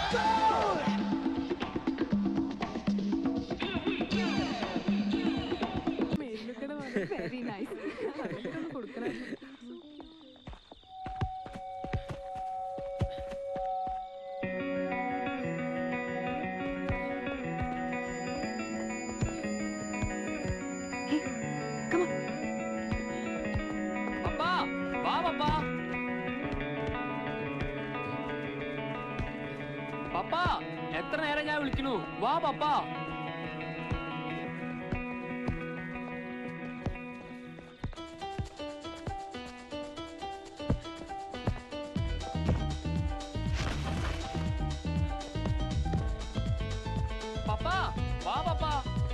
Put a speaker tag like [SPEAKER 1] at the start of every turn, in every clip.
[SPEAKER 1] Very nice കൊടുക്കണം
[SPEAKER 2] പപ്പാ വാ പപ്പാ പപ്പാ എത്ര നേരം ഞാൻ വിളിക്കണു വാ പപ്പാ പപ്പാ വാ പപ്പാ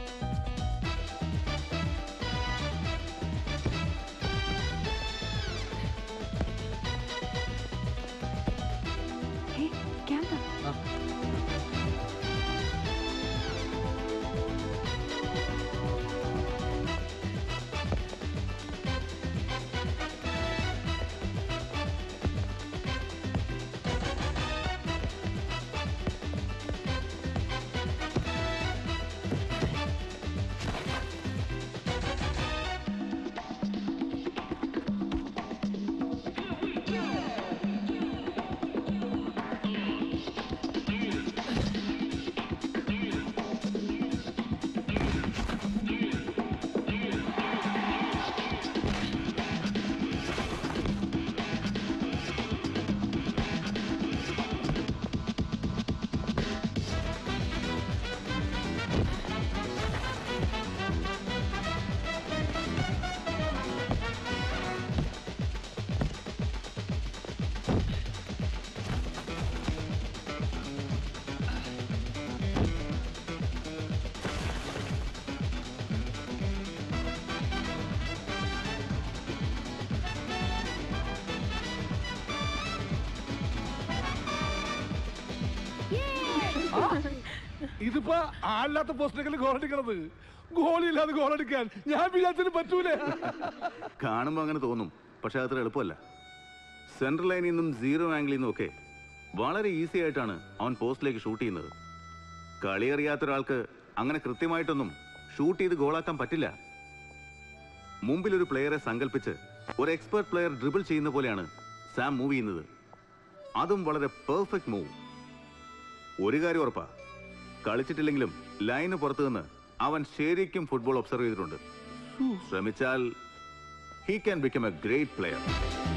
[SPEAKER 3] ഇതിപ്പോ ആളില്ലാത്ത പോസ്റ്റിനേക്കാൾ ഗോൾ അടിക്കണത് ഗോളില്ലാതെ ഗോൾ അടിക്കാൻ ഞാൻ വിചാരിച്ചതിന് പറ്റൂലേ
[SPEAKER 4] കാണുമ്പോൾ അങ്ങനെ തോന്നും പക്ഷെ അത്ര എളുപ്പമല്ല സെൻട്രൽ ലൈനിൽ നിന്നും സീറോ ആംഗിളിൽ നിന്നും ഒക്കെ വളരെ ഈസി ആയിട്ടാണ് അവൻ പോസ്റ്റിലേക്ക് ഷൂട്ട് ചെയ്യുന്നത് കളി അറിയാത്ത ഒരാൾക്ക് അങ്ങനെ കൃത്യമായിട്ടൊന്നും ഷൂട്ട് ചെയ്ത് ഗോളാക്കാൻ പറ്റില്ല മുമ്പിൽ ഒരു പ്ലെയറെ സങ്കല്പിച്ച് ഒരു എക്സ്പെർട്ട് പ്ലെയർ ഡ്രിബിൾ ചെയ്യുന്ന പോലെയാണ് സാം മൂവ് ചെയ്യുന്നത് അതും വളരെ പെർഫെക്റ്റ് മൂവ് ഒരു കാര്യം ഉറപ്പാ കളിച്ചിട്ടില്ലെങ്കിലും ലൈന് പുറത്തു നിന്ന് അവൻ ശരിക്കും ഫുട്ബോൾ ഒബ്സർവ് ചെയ്തിട്ടുണ്ട് ശ്രമിച്ചാൽ he can become a great player.